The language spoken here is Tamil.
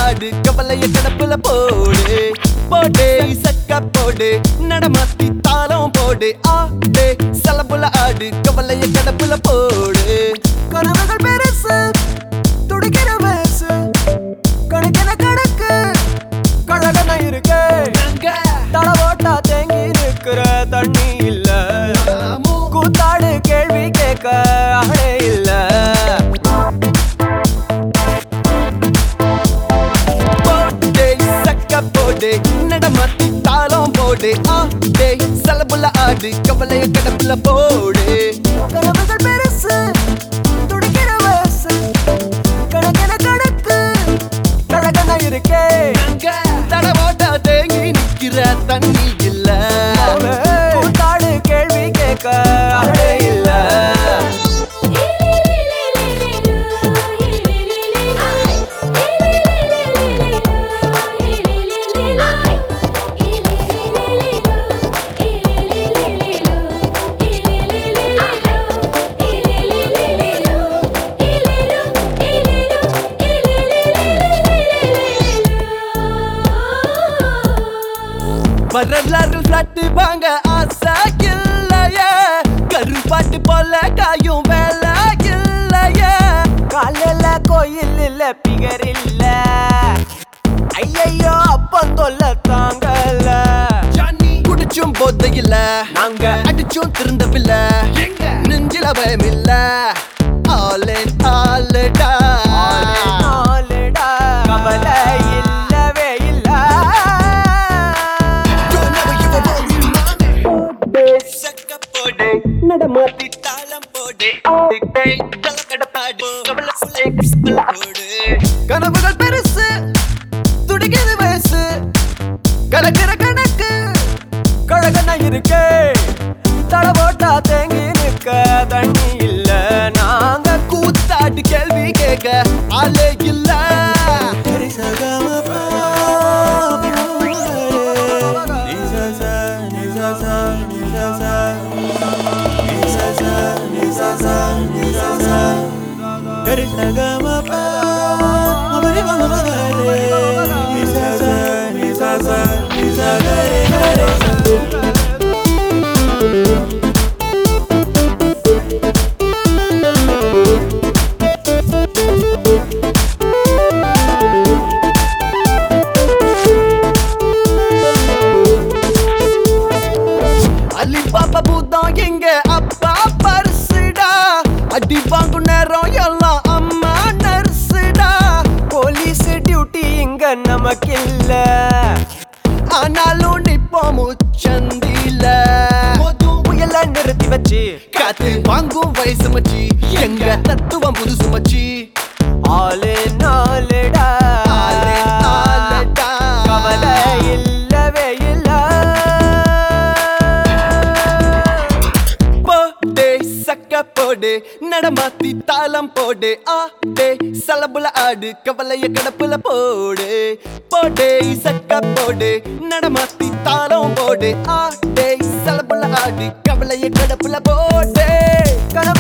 ஆடு கவலைய கடப்புல போடு போடு சக்க போடு நடமாத்தி தாளம் போடு ஆடு சலப்புல ஆடு கவலைய கடப்புல போடு கனவுகள் பெருசு துடிக்கிற வயசு கணக்கின கணக்கு கழகன இருக்கு நாங்க தட ஓட்டா தேங்கி இருக்கிற தண்ணி இல்ல நாமும் கூத்தாடு கேள்வி கேட்க ஆளே இல்ல போடு சக்க போடு நடமாத்தி தாளம் போடு ஆடு சலப்புல ஆடு கவலைய கடப்புல போடு கனவுகள் பெருசு துடிக்கிற வயசு கணக்கின கணக்கு கழகன இருக்கே நாங்க தடவோட்டா தேங்கி நிக்கிற தண்ணி இல்ல கூத்தாடு கேள்வி கேட்க ஆளே இல்ல வரலாறு சாட்டு வாங்க ஆசை இல்லையே கருப்பாட்டு போல காயும் வேலை இல்லையே காலையில கோயில் இல்ல பிகர் இல்ல ஐயையோ அப்பந்தொல்ல தாங்கல ஜானி குடிச்சும் போதை இல்ல நாங்க அடிச்சும் திருந்தவில்ல நெஞ்சில பயம் இல்ல ஆளே ஆளுடா நாளுடா கவலை இல்லவே இல்ல சக்க போடு நடமாத்தி தாளம் போடு கலக்கடப்பாடு கவலை போடு கனவுகள் பெருசு துடிக்குது வயசு கலக்கிற கணக்கு கழகன இருக்கே தட போட்டா தேங்கி நிற்க தண்ணி இல்ல நாங்க கூத்தாட்டு கேள்வி கேட்க ஆளே இல்ல அலி பாப்பா பூதம் எங்க அப்பா பரிசுடா அடி வாங்கும் நேரம் எல்லாம் அம்மா நர்சுடா போலீஸ் டியூட்டி இங்க நமக்கில்ல ஆனாலும் நிப்போம் முச்சந்தில புயல நிறுத்தி வச்சு காத்து வாங்கும் வயசு மச்சி எங்க தத்துவம் புதுசு மச்சி ஆளு நாளுடா ஆளே ஆளுடா. கவலை இல்லவே இல்ல போடு சக்க போடு நடமாத்தி தாளம் போடு ஆடு சலபுல ஆடு கவலைய கடப்புல போடு போடு சக்க போடு நடமாத்தி தாளம் போடு ஆடு சலபுல ஆடு கவலைய கடப்புல போடு கனவு